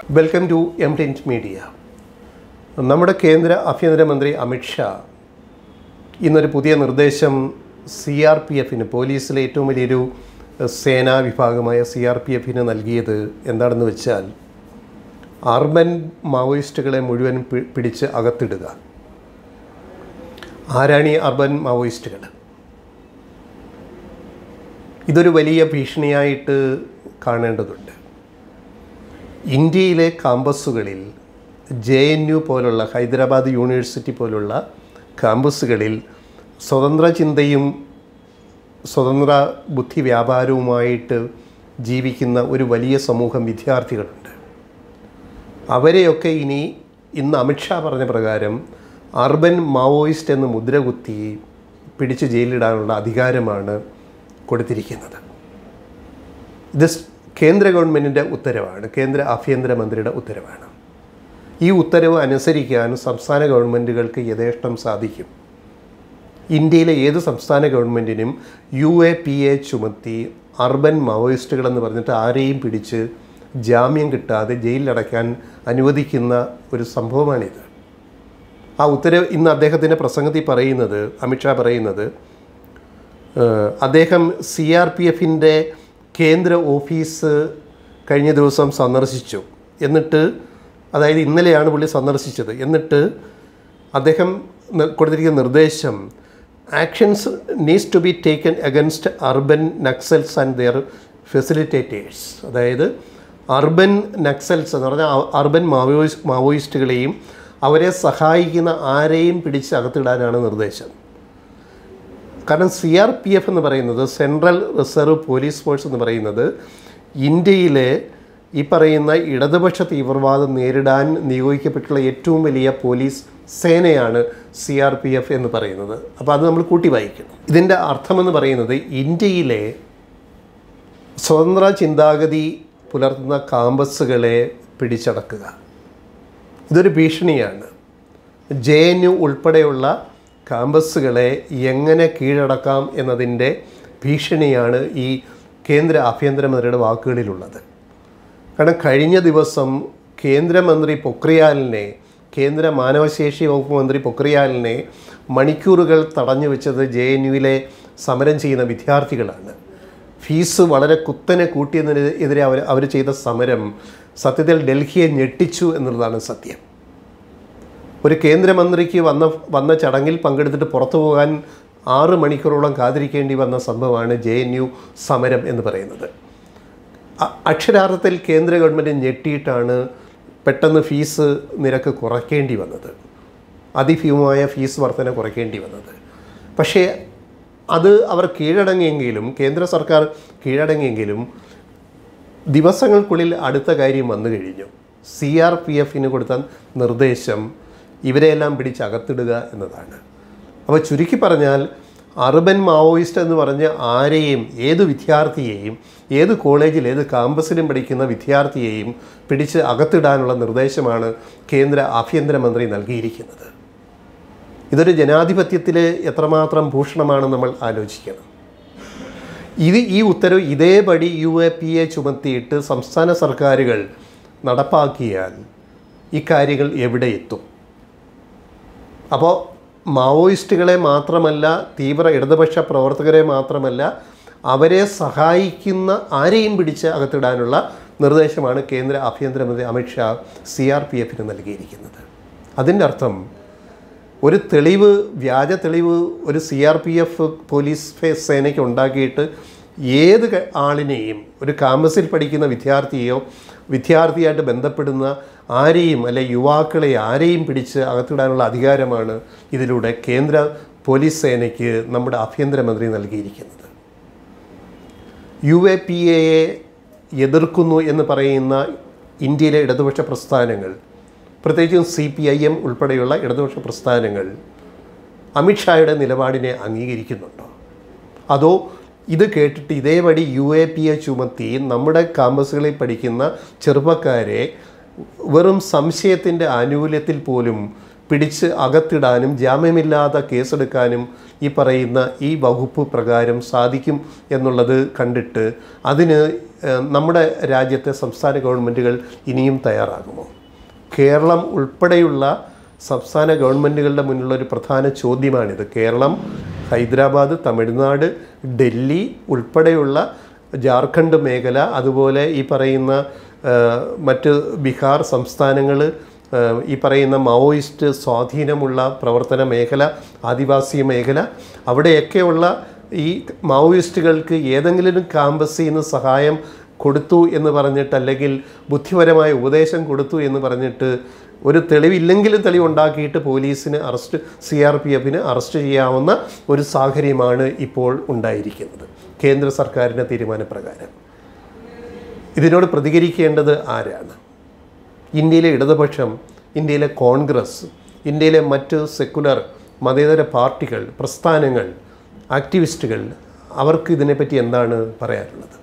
welcome to എം ടെൻറ്റ് media നമ്മുടെ കേന്ദ്ര ആഭ്യന്തരമന്ത്രി അമിത്ഷാ ഇന്നൊരു പുതിയ നിർദ്ദേശം സി ആർ പി എഫിന് പോലീസിലെ ഏറ്റവും വലിയൊരു സേനാ വിഭാഗമായ സി ആർ പി എഫിന് നൽകിയത് എന്താണെന്ന് വെച്ചാൽ അർബൻ മാവോയിസ്റ്റുകളെ മുഴുവൻ പി- പിടിച്ച് അകത്തിടുക ആരാണ് ഈ അർബൻ മാവോയിസ്റ്റുകൾ ഇതൊരു വലിയ ഭീഷണിയായിട്ട് കാണേണ്ടതുണ്ട് ഇന്ത്യയിലെ കാമ്പസുകളിൽ ജെ എൻ യു പോലുള്ള ഹൈദരാബാദ് യൂണിവേഴ്സിറ്റി പോലുള്ള കാമ്പസുകളിൽ സ്വതന്ത്ര ചിന്തയും സ്വതന്ത്ര ബുദ്ധി വ്യാപാരവുമായിട്ട് ജീവിക്കുന്ന ഒരു വലിയ സമൂഹം വിദ്യാർത്ഥികളുണ്ട് അവരെയൊക്കെ ഇനി ഇന്ന് അമിത്ഷാ പറഞ്ഞ പ്രകാരം അർബൻ മാവോയിസ്റ്റ് എന്ന് മുദ്രകുത്തി പിടിച്ച് ജയിലിടാനുള്ള അധികാരമാണ് കൊടുത്തിരിക്കുന്നത് ഇത് സ് കേന്ദ്ര ഗവൺമെൻറ്റിൻ്റെ ഉത്തരവാണ് കേന്ദ്ര ആഭ്യന്തരമന്ത്രിയുടെ ഉത്തരവാണ് ഈ ഉത്തരവ് അനുസരിക്കാൻ സംസ്ഥാന ഗവൺമെൻറ്റുകൾക്ക് യഥേഷ്ടം സാധിക്കും ഇന്ത്യയിലെ ഏത് സംസ്ഥാന ഗവൺമെൻറ്റിനും യു എ പി എ ചുമത്തി അർബൻ മാവോയിസ്റ്റുകളെന്ന് പറഞ്ഞിട്ട് ആരെയും പിടിച്ച് ജാമ്യം കിട്ടാതെ ജയിലിലടയ്ക്കാൻ അനുവദിക്കുന്ന ഒരു സംഭവമാണിത് ആ ഉത്തരവ് ഇന്ന് അദ്ദേഹത്തിൻ്റെ പ്രസംഗത്തിൽ പറയുന്നത് അമിത്ഷാ പറയുന്നത് ഏഹ്, അദ്ദേഹം സി ആർ പി എഫിൻ്റെ കേന്ദ്ര ഓഫീസ് കഴിഞ്ഞ ദിവസം സന്ദർശിച്ചു എന്നിട്ട് അതായത് ഇന്നലെയാണ് പുള്ളി സന്ദർശിച്ചത് എന്നിട്ട് അദ്ദേഹം ന- കൊടുത്തിരിക്കുന്ന നിർദ്ദേശം actions needs to be taken against urban naxals and their facilitators അതായത് അർബൻ നക്സൽസ് എന്ന് പറഞ്ഞാൽ അ- അർബൻ മാവോയിസ് മാവോയിസ്റ്റുകളെയും അവരെ സഹായിക്കുന്ന ആരെയും പിടിച്ച് അകത്തിടാനാണ് നിർദ്ദേശം കാരണം സി ആർ പി എഫ് എന്ന് പറയുന്നത് സെൻട്രൽ റിസർവ് പോലീസ് ഫോഴ്സ് എന്ന് പറയുന്നത് ഇന്ത്യയിലെ ഈ പറയുന്ന ഇടതുപക്ഷ തീവ്രവാദം നേരിടാൻ നിയോഗിക്കപ്പെട്ടുള്ള ഏറ്റവും വലിയ പോലീസ് സേനയാണ് സി ആർ പി എഫ് എന്ന് പറയുന്നത് അപ്പോൾ അത് നമ്മൾ കൂട്ടി വായിക്കണം ഇതിൻ്റെ അർത്ഥമെന്ന് പറയുന്നത് ഇന്ത്യയിലെ സ്വതന്ത്ര ചിന്താഗതി പുലർത്തുന്ന കാമ്പസുകളെ പിടിച്ചടക്കുക ഇതൊരു ഭീഷണിയാണ് ജെ എൻ യു ഉൾപ്പെടെയുള്ള കാമ്പസുകളെ എങ്ങനെ കീഴടക്കാം എന്നതിൻ്റെ ഭീഷണിയാണ് ഈ കേന്ദ്ര ആഭ്യന്തരമന്ത്രിയുടെ വാക്കുകളിലുള്ളത് കാരണം കഴിഞ്ഞ ദിവസം കേന്ദ്രമന്ത്രി പൊക്രിയാലിനെ കേന്ദ്ര മാനവശേഷി വകുപ്പ് മന്ത്രി പൊക്രിയാലിനെ മണിക്കൂറുകൾ തടഞ്ഞു വെച്ചത് ജെ എൻ യുവിലെ സമരം ചെയ്യുന്ന വിദ്യാർത്ഥികളാണ് ഫീസ് വളരെ കുത്തനെ കൂട്ടിയതിനെതിരെ അവർ അവർ ചെയ്ത സമരം സത്യത്തിൽ ഡൽഹിയെ ഞെട്ടിച്ചു എന്നുള്ളതാണ് സത്യം ഒരു കേന്ദ്രമന്ത്രിക്ക് വന്ന വന്ന ചടങ്ങിൽ പങ്കെടുത്തിട്ട് പുറത്തു പോകാൻ ആറ് മണിക്കൂറോളം കാത്തിരിക്കേണ്ടി വന്ന സംഭവമാണ് ജെ എൻ യു സമരം എന്ന് പറയുന്നത് അ- അക്ഷരാർത്ഥത്തിൽ കേന്ദ്ര ഗവൺമെൻറ് ഞെട്ടിയിട്ടാണ് പെട്ടെന്ന് ഫീസ് നിരക്ക് കുറയ്ക്കേണ്ടി വന്നത് അതിഭീമമായ ഫീസ് വർധന കുറയ്ക്കേണ്ടി വന്നത് പക്ഷേ അത് അവർ കീഴടങ്ങിയെങ്കിലും കേന്ദ്ര സർക്കാർ കീഴടങ്ങിയെങ്കിലും ദിവസങ്ങൾക്കുള്ളിൽ അടുത്ത കാര്യം വന്നു കഴിഞ്ഞു സി ആർ പി എഫിന് കൊടുത്ത നിർദ്ദേശം ഇവരെയെല്ലാം പിടിച്ച് അകത്തിടുക എന്നതാണ് അപ്പോൾ ചുരുക്കി പറഞ്ഞാൽ അർബൻ മാവോയിസ്റ്റ് എന്ന് പറഞ്ഞ് ആരെയും ഏത് വിദ്യാർത്ഥിയെയും ഏത് കോളേജിൽ ഏത് കാമ്പസിലും പഠിക്കുന്ന വിദ്യാർത്ഥിയെയും പിടിച്ച് അകത്തിടാനുള്ള നിർദ്ദേശമാണ് കേന്ദ്ര ആഭ്യന്തരമന്ത്രി നൽകിയിരിക്കുന്നത് ഇതൊരു ജനാധിപത്യത്തിൽ എത്രമാത്രം ഭൂഷണമാണ് നമ്മൾ ആലോചിക്കണം ഇത് ഈ ഉത്തരവ് ഇതേപടി യു എ പി എ ചുമത്തിയിട്ട് സംസ്ഥാന സർക്കാരുകൾ നടപ്പാക്കിയാൽ ഇക്കാര്യങ്ങൾ എവിടെ എത്തും അപ്പോൾ മാവോയിസ്റ്റുകളെ മാത്രമല്ല തീവ്ര ഇടതുപക്ഷ പ്രവർത്തകരെ മാത്രമല്ല അവരെ സഹായിക്കുന്ന ആരെയും പിടിച്ച് അകത്തിടാനുള്ള നിർദ്ദേശമാണ് കേന്ദ്ര ആഭ്യന്തരമന്ത്രി അമിത്ഷാ സി ആർ പി എഫിന് നൽകിയിരിക്കുന്നത് അതിൻ്റെ അർത്ഥം ഒരു തെളിവ് വ്യാജ തെളിവ് ഒരു C R P F police ഫേ- സേനയ്ക്ക് ഉണ്ടാക്കിയിട്ട് ഏത് ക- ആളിനെയും ഒരു കാമ്പസിൽ പഠിക്കുന്ന വിദ്യാർത്ഥിയെയോ വിദ്യാർത്ഥിയായിട്ട് ബന്ധപ്പെടുന്ന ആരെയും അല്ലെ യുവാക്കളെ ആരെയും പിടിച്ച് അകത്തിടാനുള്ള അധികാരമാണ് ഇതിലൂടെ കേന്ദ്ര പോലീസ് സേനയ്ക്ക് നമ്മുടെ ആഭ്യന്തരമന്ത്രി നൽകിയിരിക്കുന്നത് യു എ പി എയെ എതിർക്കുന്നു എന്ന് പറയുന്ന ഇന്ത്യയിലെ ഇടതുപക്ഷ പ്രസ്ഥാനങ്ങൾ പ്രത്യേകിച്ചും സി പി ഐ എം ഉൾപ്പെടെയുള്ള ഇടതുപക്ഷ പ്രസ്ഥാനങ്ങൾ അമിത്ഷായുടെ നിലപാടിനെ അംഗീകരിക്കുന്നുണ്ടോ അതോ ഇത് കേട്ടിട്ട് ഇതേപടി യു എ പി എ ചുമത്തി നമ്മുടെ കാമ്പസുകളിൽ പഠിക്കുന്ന ചെറുപ്പക്കാരെ വെറും സംശയത്തിൻ്റെ ആനുകൂല്യത്തിൽ പോലും പിടിച്ച് അകത്തിടാനും ജാമ്യമില്ലാത്ത കേസെടുക്കാനും ഈ പറയുന്ന ഈ വകുപ്പ് പ്രകാരം സാധിക്കും എന്നുള്ളത് കണ്ടിട്ട് അതിന് ഏഹ്, നമ്മുടെ രാജ്യത്തെ സംസ്ഥാന ഗവൺമെൻറ്റുകൾ ഇനിയും തയ്യാറാകുമോ കേരളം ഉൾപ്പെടെയുള്ള സംസ്ഥാന ഗവൺമെൻറ്റുകളുടെ മുന്നിലുള്ള ഒരു പ്രധാന ചോദ്യമാണിത് കേരളം ഹൈദരാബാദ് തമിഴ്നാട് ഡൽഹി ഉൾപ്പെടെയുള്ള ജാർഖണ്ഡ് മേഖല അതുപോലെ ഈ പറയുന്ന ആ, മറ്റ് ബീഹാർ സംസ്ഥാനങ്ങൾ ഈ പറയുന്ന മാവോയിസ്റ്റ് സ്വാധീനമുള്ള പ്രവർത്തന മേഖല ആദിവാസി മേഖല അവിടെയൊക്കെയുള്ള ഈ മാവോയിസ്റ്റുകൾക്ക് ഏതെങ്കിലും ക്യാമ്പസിൽ നിന്ന് സഹായം കൊടുത്തു എന്ന് പറഞ്ഞിട്ട് അല്ലെങ്കിൽ ബുദ്ധിപരമായ ഉപദേശം കൊടുത്തു എന്ന് പറഞ്ഞിട്ട് ഒരു തെളിവില്ലെങ്കിലും തെളിവുണ്ടാക്കിയിട്ട് പോലീസിന് അറസ്റ്റ് സി ആർ പി എഫിന് അറസ്റ്റ് ചെയ്യാവുന്ന ഒരു സാഹചര്യമാണ് ഇപ്പോൾ ഉണ്ടായിരിക്കുന്നത് കേന്ദ്ര സർക്കാരിൻ്റെ തീരുമാനപ്രകാരം ഇതിനോട് പ്രതികരിക്കേണ്ടത് ആരാണ് ഇന്ത്യയിലെ ഇടതുപക്ഷം ഇന്ത്യയിലെ കോൺഗ്രസ് ഇന്ത്യയിലെ മറ്റ് സെക്കുലർ മതേതര പാർട്ടികൾ പ്രസ്ഥാനങ്ങൾ ആക്ടിവിസ്റ്റുകൾ അവർക്ക് ഇതിനെപ്പറ്റി എന്താണ് പറയാനുള്ളത്